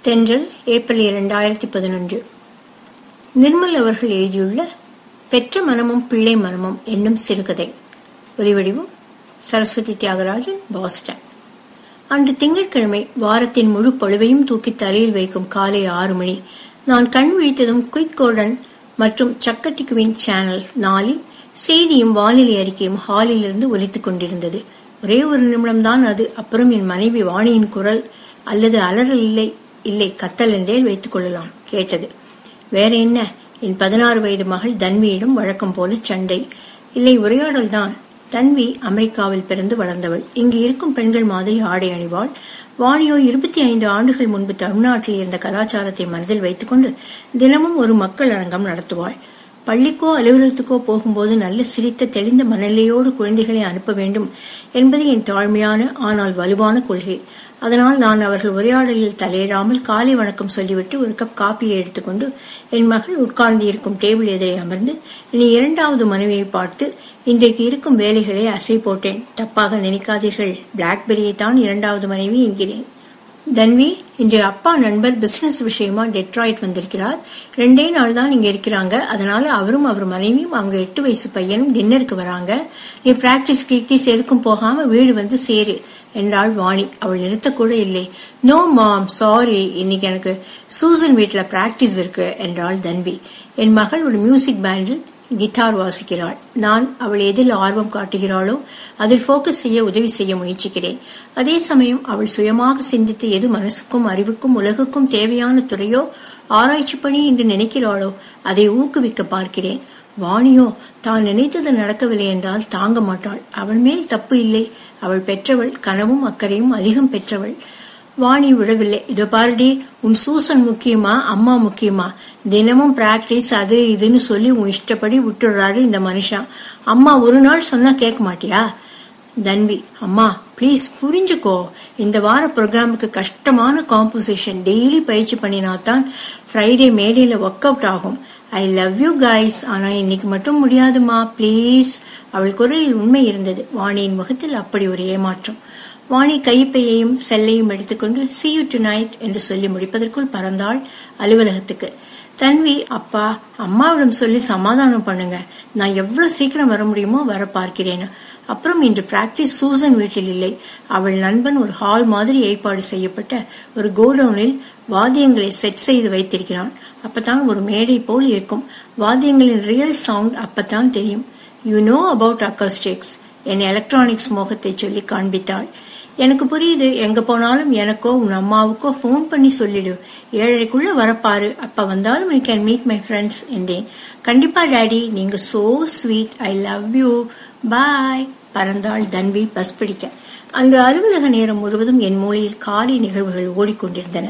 தென்றல் ஏப்ரல் இரண்டாயிரத்தி பதினொன்று நிர்மல் அவர்கள் எழுதியுள்ள பெற்ற மனமும் பிள்ளை மனமும் என்னும் சிறுகதை ஒலிவடிவம் சரஸ்வதி தியாகராஜன் பாஸ்டன் அன்று திங்கட்கிழமை வாரத்தின் முழு பொழுவையும் தூக்கி தலையில் வைக்கும் காலை ஆறு மணி நான் கண் விழித்ததும் குயிக் கோர்டன் மற்றும் சக்கட்டிக்குவின் சேனல் நாலில் செய்தியும் வானிலை அறிக்கையும் ஹாலில் இருந்து ஒலித்துக் கொண்டிருந்தது ஒரே ஒரு நிமிடம்தான் அது அப்புறம் என் மனைவி வாணியின் குரல் அல்லது அலறல் இல்லை இல்லை கத்தல் என்றே வைத்துக் கொள்ளலாம் கேட்டது வேற என்ன என் பதினாறு வயது மகள் தன்வியிடம் வழக்கம் போல சண்டை இல்லை உரையாடல் தான் தன்வி அமெரிக்காவில் பிறந்து வளர்ந்தவள் இங்கு இருக்கும் பெண்கள் மாதிரி ஆடை அணிவாள் வாணியோ இருபத்தி ஐந்து ஆண்டுகள் முன்பு தமிழ்நாட்டில் இருந்த கலாச்சாரத்தை மனதில் வைத்துக்கொண்டு தினமும் ஒரு மக்கள் அரங்கம் நடத்துவாள் பள்ளிக்கோ அலுவலகத்துக்கோ போகும்போது நல்ல சிரித்த தெளிந்த மனநிலையோடு குழந்தைகளை அனுப்ப வேண்டும் என்பது என் தாழ்மையான ஆனால் வலுவான கொள்கை அதனால் நான் அவர்கள் உரையாடலில் தலையிடாமல் காலை வணக்கம் சொல்லிவிட்டு ஒரு கப் காப்பியை எடுத்துக்கொண்டு என் மகள் உட்கார்ந்து இருக்கும் டேபிள் எதிரே அமர்ந்து இனி இரண்டாவது மனைவியை பார்த்து இன்றைக்கு இருக்கும் வேலைகளை அசை போட்டேன் தப்பாக நினைக்காதீர்கள் பிளாக்பெரியை தான் இரண்டாவது மனைவி என்கிறேன் தன்வி இன்றைய அப்பா நண்பர் பிசினஸ் விஷயமா டெட்ராய்ட் வந்திருக்கிறார் ரெண்டே நாள் தான் இங்க இருக்கிறாங்க அதனால அவரும் அவர் மனைவியும் அவங்க எட்டு வயசு பையனும் டின்னருக்கு வராங்க நீ பிராக்டிஸ் கிரிக்டிஸ் எதுக்கும் போகாம வீடு வந்து சேரு என்றாள் வாணி அவள் நிறுத்தக்கூட இல்லை நோ மாம் சாரி இன்னைக்கு எனக்கு சூசன் வீட்டுல பிராக்டிஸ் இருக்கு என்றாள் தன்வி என் மகள் ஒரு மியூசிக் பேண்டில் கிட்டார் வாசிக்கிறாள் நான் அவள் எதில் ஆர்வம் காட்டுகிறாளோ அதில் ஃபோக்கஸ் செய்ய உதவி செய்ய முயற்சிக்கிறேன் அதே சமயம் அவள் சுயமாக சிந்தித்து எது மனசுக்கும் அறிவுக்கும் உலகுக்கும் தேவையான துறையோ ஆராய்ச்சி பணி என்று நினைக்கிறாளோ அதை ஊக்குவிக்க பார்க்கிறேன் வாணியோ தான் நினைத்தது நடக்கவில்லை என்றால் தாங்க மாட்டாள் அவள் மேல் தப்பு இல்லை அவள் பெற்றவள் கனவும் அக்கறையும் அதிகம் பெற்றவள் வாணி விடவில்லை இதோ பாருடி உன் சூசன் முக்கியமா அம்மா முக்கியமா தினமும் பிராக்டிஸ் அது இதுன்னு சொல்லி உன் இஷ்டப்படி விட்டுடுறாரு இந்த மனுஷன் அம்மா ஒரு நாள் சொன்னா கேட்க மாட்டியா தன்வி அம்மா ப்ளீஸ் புரிஞ்சுக்கோ இந்த வார ப்ரோக்ராமுக்கு கஷ்டமான காம்போசிஷன் டெய்லி பயிற்சி பண்ணினாதான் ஃப்ரைடே மேடையில் ஒர்க் அவுட் ஆகும் ஐ லவ் யூ கைஸ் ஆனா இன்னைக்கு மட்டும் முடியாதுமா ப்ளீஸ் அவள் குரலில் உண்மை இருந்தது வாணியின் முகத்தில் அப்படி ஒரு ஏமாற்றம் வாணி கைப்பையையும் செல்லையும் எடுத்துக்கொண்டு சி யூ டு நைட் என்று சொல்லி முடிப்பதற்குள் பறந்தாள் அலுவலகத்துக்கு தன்வி அப்பா அம்மாவிடம் சொல்லி சமாதானம் பண்ணுங்க நான் எவ்வளவு சீக்கிரம் வர முடியுமோ வர பார்க்கிறேன் அப்புறம் இன்று பிராக்டிஸ் சூசன் வீட்டில் இல்லை அவள் நண்பன் ஒரு ஹால் மாதிரி ஏற்பாடு செய்யப்பட்ட ஒரு கோடவுனில் வாத்தியங்களை செட் செய்து வைத்திருக்கிறான் அப்பதான் ஒரு மேடை போல் இருக்கும் வாத்தியங்களின் ரியல் சவுண்ட் அப்பதான் தெரியும் யூ நோ அபவுட் அக்கஸ்டிக்ஸ் என் எலக்ட்ரானிக்ஸ் மோகத்தை சொல்லி காண்பித்தாள் எனக்கு புரியுது எங்க போனாலும் எனக்கோ உன் அம்மாவுக்கோ ஃபோன் பண்ணி சொல்லிடு ஏழரைக்குள்ள வரப்பாரு அப்ப வந்தாலும் you can meet my friends என்றேன் கண்டிப்பா டாடி நீங்க so sweet I love you bye பறந்தாள் தன்வி பஸ் பிடிக்க அன்று அலுவலக நேரம் முழுவதும் என் மூலையில் காலை நிகழ்வுகள் ஓடிக்கொண்டிருந்தன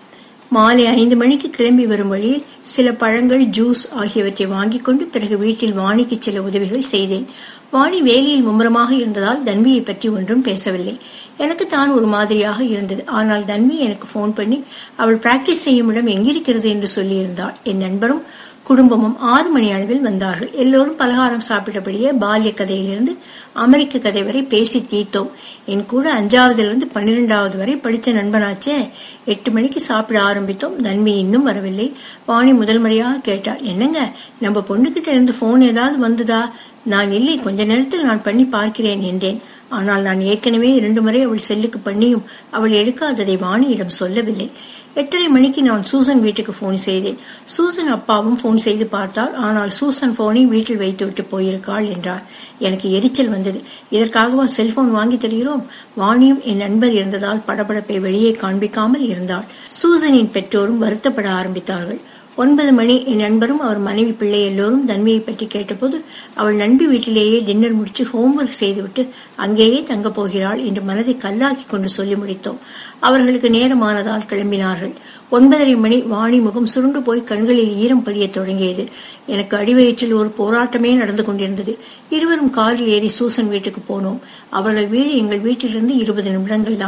மாலை ஐந்து மணிக்கு கிளம்பி வரும் வழியில் சில பழங்கள் ஜூஸ் ஆகியவற்றை வாங்கிக் கொண்டு பிறகு வீட்டில் வாணிக்கு சில உதவிகள் செய்தேன் வாணி வேலையில் மும்முரமாக இருந்ததால் தன்வியை பற்றி ஒன்றும் பேசவில்லை எனக்கு தான் ஒரு மாதிரியாக இருந்தது ஆனால் தன்வி எனக்கு போன் பண்ணி அவள் பிராக்டிஸ் செய்யும் இடம் எங்கிருக்கிறது என்று சொல்லியிருந்தாள் என் நண்பரும் குடும்பமும் ஆறு மணி அளவில் வந்தார்கள் எல்லோரும் பலகாரம் சாப்பிட்டபடியே பால்ய கதையிலிருந்து அமெரிக்க கதை வரை பேசி தீர்த்தோம் என் கூட அஞ்சாவதிலிருந்து பன்னிரெண்டாவது வரை படித்த நண்பனாச்சே எட்டு மணிக்கு சாப்பிட ஆரம்பித்தோம் தன்வி இன்னும் வரவில்லை வாணி முதல் முறையாக கேட்டாள் என்னங்க நம்ம பொண்ணுகிட்ட இருந்து போன் ஏதாவது வந்ததா நான் இல்லை கொஞ்ச நேரத்தில் நான் பண்ணி பார்க்கிறேன் என்றேன் ஆனால் நான் ஏற்கனவே இரண்டு முறை அவள் செல்லுக்கு பண்ணியும் அவள் எடுக்காததை வாணியிடம் சொல்லவில்லை எட்டரை மணிக்கு நான் சூசன் வீட்டுக்கு போன் செய்தேன் சூசன் அப்பாவும் போன் செய்து பார்த்தார் ஆனால் சூசன் போனை வீட்டில் வைத்துவிட்டு போயிருக்காள் என்றார் எனக்கு எரிச்சல் வந்தது இதற்காகவா செல்போன் வாங்கி தருகிறோம் வாணியும் என் நண்பர் இருந்ததால் படபடப்பை வெளியே காண்பிக்காமல் இருந்தாள் சூசனின் பெற்றோரும் வருத்தப்பட ஆரம்பித்தார்கள் ஒன்பது மணி என் நண்பரும் அவர் மனைவி பிள்ளை எல்லோரும் தன்மையை பற்றி கேட்டபோது அவள் நண்பி வீட்டிலேயே டின்னர் முடிச்சு ஹோம்ஒர்க் செய்துவிட்டு அங்கேயே தங்கப் போகிறாள் என்று மனதை கல்லாக்கி கொண்டு சொல்லி முடித்தோம் அவர்களுக்கு நேரமானதால் கிளம்பினார்கள் ஒன்பதரை மணி வாணி முகம் சுருண்டு போய் கண்களில் ஈரம் படிய தொடங்கியது எனக்கு அடிவயிற்றில் ஒரு போராட்டமே நடந்து கொண்டிருந்தது இருவரும் காரில் ஏறி சூசன் வீட்டுக்கு போனோம் அவர்கள் வீடு எங்கள் வீட்டிலிருந்து இருபது நிமிடங்கள் தான்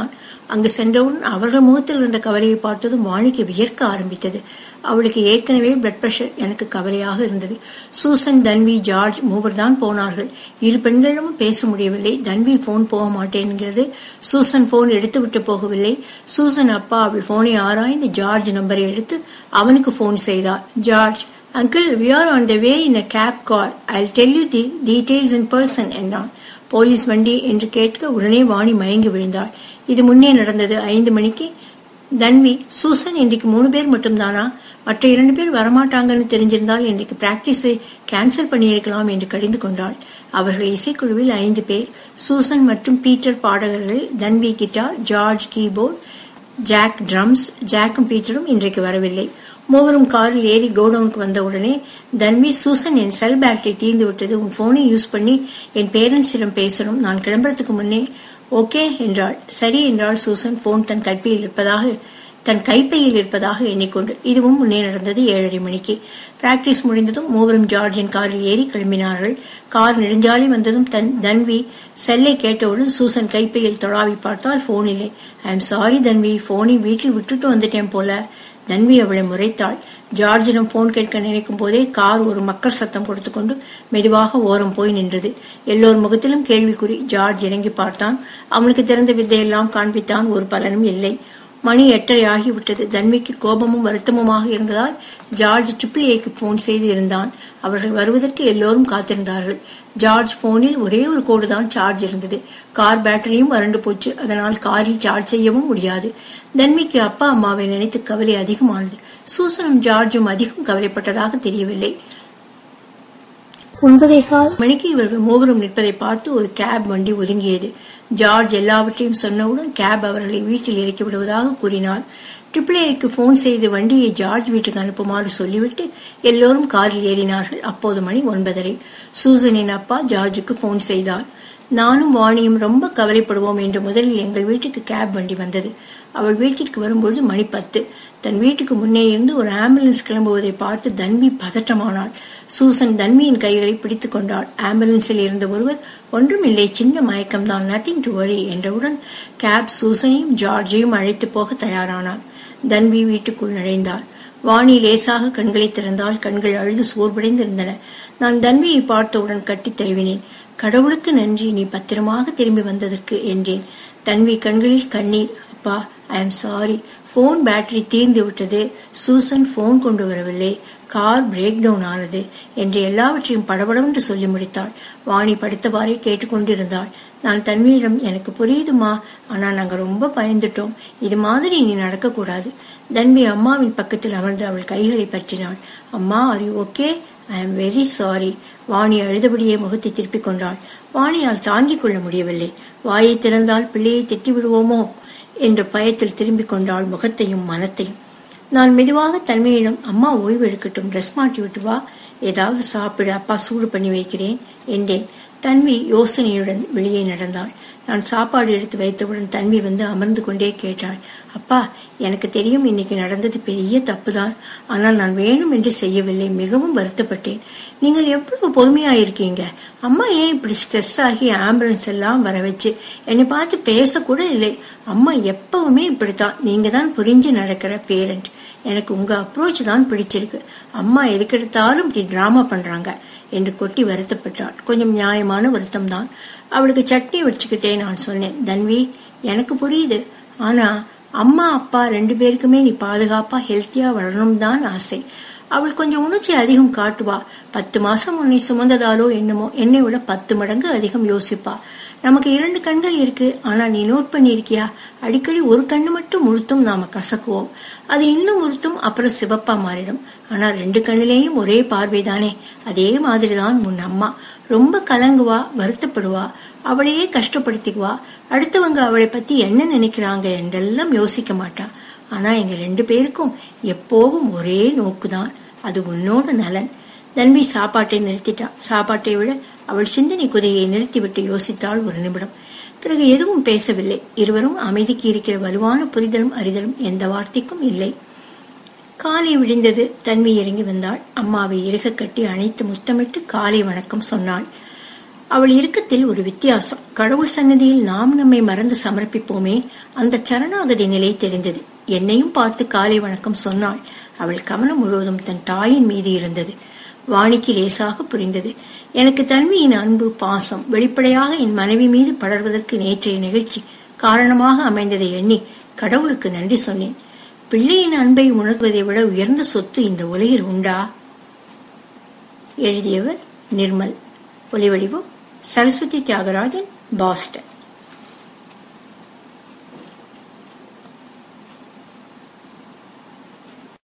அங்கு சென்றவுடன் அவர்கள் முகத்தில் இருந்த கவலையை பார்த்ததும் வாணிக்கு வியர்க்க ஆரம்பித்தது அவளுக்கு ஏற்கனவே பிளட் பிரஷர் எனக்கு கவலையாக இருந்தது சூசன் தன்வி ஜார்ஜ் மூவர் தான் போனார்கள் இரு பெண்களிடமும் பேச முடியவில்லை தன்வி போன் போக மாட்டேன்கிறது சூசன் போன் எடுத்துவிட்டு போகவில்லை சூசன் அப்பா அவள் போனை ஆராய்ந்து ஜார்ஜ் நம்பரை எடுத்து அவனுக்கு போன் செய்தார் George uncle we are on the way in a cab car I tell you the details in person என்றான் போலீஸ் வண்டி என்று கேட்க உடனே வாணி மயங்கி விழுந்தாள் இது முன்னே நடந்தது ஐந்து மணிக்கு தன்வி சூசன் இன்றைக்கு மூணு பேர் மட்டும்தானா மற்ற இரண்டு பேர் வரமாட்டாங்கன்னு தெரிஞ்சிருந்தால் இன்றைக்கு பிராக்டிஸை கேன்சல் பண்ணியிருக்கலாம் என்று கடிந்து கொண்டாள் அவர்கள் இசைக்குழுவில் ஐந்து பேர் சூசன் மற்றும் பீட்டர் பாடகர்கள் Tanvi guitar George keyboard Jack drums ஜாக்கும் பீட்டரும் இன்றைக்கு வரவில்லை மூவரும் காரில் ஏறி கோடவுனுக்கு வந்தவுடனே தன்வி சூசன் என் செல் பேட்டரி தீர்ந்து விட்டது உன் போனை யூஸ் பண்ணி என் பேரண்ட்ஸிடம் பேசணும் நான் கிளம்புறதுக்கு முன்னே ஓகே என்றாள் சரி என்றாள் சூசன் போன் தன் கைப்பையில் இருப்பதாக தன் கைப்பையில் இருப்பதாக எண்ணிக்கொண்டு இதுவும் முன்னே நடந்தது ஏழரை மணிக்கு பிராக்டிஸ் முடிந்ததும் மூவரும் ஜார்ஜின் காரில் ஏறி கிளம்பினார்கள் கார் நெடுஞ்சாலை வந்ததும் தன் தன்வி செல்லை கேட்டவுடன் சூசன் கைப்பையில் தொழாவி பார்த்தால் போன் இல்லை ஐ எம் சாரி தன்வி போனை வீட்டில் விட்டுட்டு வந்துட்டேன் போல தன்வி அவளை முறைத்தாள் ஜார்ஜிடம் போன் கேட்க நினைக்கும் போதே கார் ஒரு மக்கர் சத்தம் கொடுத்து கொண்டு மெதுவாக ஓரம் போய் நின்றது எல்லோர் முகத்திலும் கேள்விக்குறி ஜார்ஜ் இறங்கி பார்த்தான் அவனுக்கு திறந்த வித்தையெல்லாம் காண்பித்தான் ஒரு பலனும் இல்லை மணி எட்டரை ஆகிவிட்டது தன்விக்கு கோபமும் வருத்தமுமாக இருந்ததால் ஜார்ஜ் ட்ரிபிள் ஏக்கு போன் செய்து இருந்தான் அவர்கள் வருவதற்கு எல்லோரும் காத்திருந்தார்கள் ஜார்ஜ் போனில் ஒரே ஒரு கோடு தான் சார்ஜ் இருந்தது கார் பேட்டரியும் வறண்டு போச்சு அதனால் காரில் சார்ஜ் செய்யவும் முடியாது தன்விக்கு அப்பா அம்மாவை நினைத்து கவலை அதிகமானது சூசனும் ஜார்ஜும் அதிகம் கவலைப்பட்டதாக தெரியவில்லை ஒன்பதே கால் மணிக்கு இவர்கள் மூவரும் நிற்பதை பார்த்து ஒரு கேப் வண்டி ஒதுங்கியது ஜார்ஜ் எல்லாவற்றையும் சொன்னவுடன் கேப் அவர்களை வீட்டில் இறக்கி விடுவதாக கூறினார் ட்ரிபிள் ஏக்கு போன் செய்து வண்டியை ஜார்ஜ் வீட்டுக்கு அனுப்புமாறு சொல்லிவிட்டு எல்லோரும் காரில் ஏறினார்கள் அப்போது மணி ஒன்பதரை சூசனின் அப்பா ஜார்ஜுக்கு போன் செய்தார் நானும் வாணியும் ரொம்ப கவலைப்படுவோம் என்று முதலில் எங்கள் வீட்டுக்கு கேப் வண்டி வந்தது அவள் வீட்டிற்கு வரும்பொழுது மணி பத்து தன் வீட்டுக்கு முன்னே இருந்து ஒரு ஆம்புலன்ஸ் கிளம்புவதை பார்த்து தன்வி பதற்றமானாள் சூசன் தன்வியின் கைகளை பிடித்துக் கொண்டாள் ஆம்புலன்ஸில் இருந்த ஒருவர் ஒன்றுமில்லை சின்ன மயக்கம்தான் நத்திங் டு வரி என்றவுடன் கேப் சூசனையும் ஜார்ஜையும் அழைத்து போக தயாரானார் தன்வி வீட்டுக்குள் நுழைந்தார் வாணி லேசாக கண்களை திறந்தால் கண்கள் அழுது சோர்வடைந்திருந்தன நான் தன்வியை பார்த்தவுடன் கட்டித் தழுவினேன் கடவுளுக்கு நன்றி நீ பத்திரமாக திரும்பி வந்ததற்கு என்றேன் தன்வி கண்களில் கண்ணீர் அப்பா I am sorry phone battery தீர்ந்து விட்டது சூசன் போன் கொண்டு வரவில்லை கார் பிரேக் டவுன் ஆனது என்று எல்லாவற்றையும் படபடவென்று சொல்லி முடித்தாள் வாணி படித்தவாறே கேட்டுக்கொண்டிருந்தாள் நான் தன்வியிடம் எனக்கு புரியுதுமா ஆனா நாங்க ரொம்ப பயந்துட்டோம் இது மாதிரி நீ நடக்கக்கூடாது தன்வி அம்மாவின் பக்கத்தில் அமர்ந்து அவள் கைகளை பற்றினாள் அம்மா are you okay I am very sorry Vani அழுதபடியே முகத்தை திருப்பிக் கொண்டாள் வாணியால் தாங்கிக் கொள்ள முடியவில்லை வாயை திறந்தால் பிள்ளையை திட்டி விடுவோமோ என்ற பயத்தில் திரும்பிக் கொண்டாள் முகத்தையும் மனத்தையும் நான் மெதுவாக தன்மையிடம் அம்மா ஓய்வு எடுக்கட்டும் ட்ரெஸ் மாட்டி விட்டு வா ஏதாவது சாப்பிடு அப்பா சூடு பண்ணி வைக்கிறேன் என்றேன் தன்வி யோசனையுடன் வெளியே நடந்தாள் நான் சாப்பாடு எடுத்து வைத்தவுடன் தன்வி வந்து அமர்ந்து கொண்டே கேட்டாள் அப்பா எனக்கு தெரியும் இன்னைக்கு நடந்தது பெரிய தப்புதான் ஆனால் நான் வேணும் என்று செய்யவில்லை மிகவும் வருத்தப்பட்டேன் நீங்கள் எவ்வளவு பொறுமையா இருக்கீங்க அம்மா ஏன் இப்படி ஸ்ட்ரெஸ் ஆகி ஆம்புலன்ஸ் எல்லாம் வர வச்சு என்னை பார்த்து பேசக்கூட இல்லை அம்மா எப்பவுமே இப்படித்தான் நீங்க தான் புரிஞ்சு நடக்கிற பேரண்ட் எனக்கு உங்க அப்ரோச் தான் பிடிச்சிருக்கு அம்மா எதுக்கெடுத்தாலும் இப்படி டிராமா பண்றாங்க என்று கொட்டி வருத்தப்பட்டாள் கொஞ்சம் நியாயமான வருத்தம் தான் அவளுக்கு சட்னி வச்சுக்கிட்டே நான் சொன்னேன் தன்வி எனக்கு புரியுது ஆனா அம்மா அப்பா ரெண்டு பேருக்குமே நீ பாதுகாப்பா ஹெல்த்தியா வளரணும் தான் ஆசை அவள் கொஞ்சம் உணர்ச்சி அதிகம் காட்டுவா பத்து மாசம் உன்னை சுமந்ததாலோ என்னமோ என்னை விட பத்து மடங்கு அதிகம் யோசிப்பா நமக்கு இரண்டு கண்கள் இருக்கு ஆனா நீ நோட் பண்ணியிருக்கியா அடிக்கடி ஒரு கண்ணு மட்டும் முழுத்தும் நாம கசக்குவோம் அது இன்னும் முழுத்தும் அப்புறம் சிவப்பா மாறிடும் ஆனா ரெண்டு கண்ணிலேயும் ஒரே பார்வைதானே அதே மாதிரிதான் உன் அம்மா ரொம்ப கலங்குவா வருத்தப்படுவா அவளையே கஷ்டப்படுத்திக்குவா அடுத்தவங்க அவளை பத்தி என்ன நினைக்கிறாங்க என்றெல்லாம் யோசிக்க மாட்டா ஆனா எங்க ரெண்டு பேருக்கும் எப்போவும் ஒரே நோக்குதான் அது உன்னோட நலன் தன்வி சாப்பாட்டை நிறுத்திட்டா சாப்பாட்டை விட அவள் சிந்தனை குதையை நிறுத்திவிட்டு யோசித்தாள் ஒரு நிமிடம் பிறகு எதுவும் பேசவில்லை இருவரும் அமைதிக்கு இருக்கிற வலுவான புரிதலும் அறிதலும் எந்த வார்த்தைக்கும் இல்லை காலை விடிந்தது தன்வி இறங்கி வந்தாள் அம்மாவை இறுக கட்டி அணைத்து முத்தமிட்டு காலை வணக்கம் சொன்னாள் அவள் இறுக்கத்தில் ஒரு வித்தியாசம் கடவுள் சன்னதியில் நாம் நம்மை மறந்து சமர்ப்பிப்போமே அந்த சரணாகதி நிலை தெரிந்தது என்னையும் பார்த்து காலை வணக்கம் சொன்னாள் அவள் கவனம் முழுவதும் தன் தாயின் மீது இருந்தது வாணிக்கு லேசாக புரிந்தது எனக்கு தன்மையின் அன்பு பாசம் வெளிப்படையாக என் மனைவி மீது படர்வதற்கு நேற்றைய நிகழ்ச்சி காரணமாக அமைந்ததை எண்ணி கடவுளுக்கு நன்றி சொன்னேன் பிள்ளையின் அன்பை உணர்வதை விட உயர்ந்த சொத்து இந்த உலகில் உண்டா எழுதியவர் நிர்மல் ஒலிவடிவம் சரஸ்வதி தியாகராஜன் பாஸ்டன்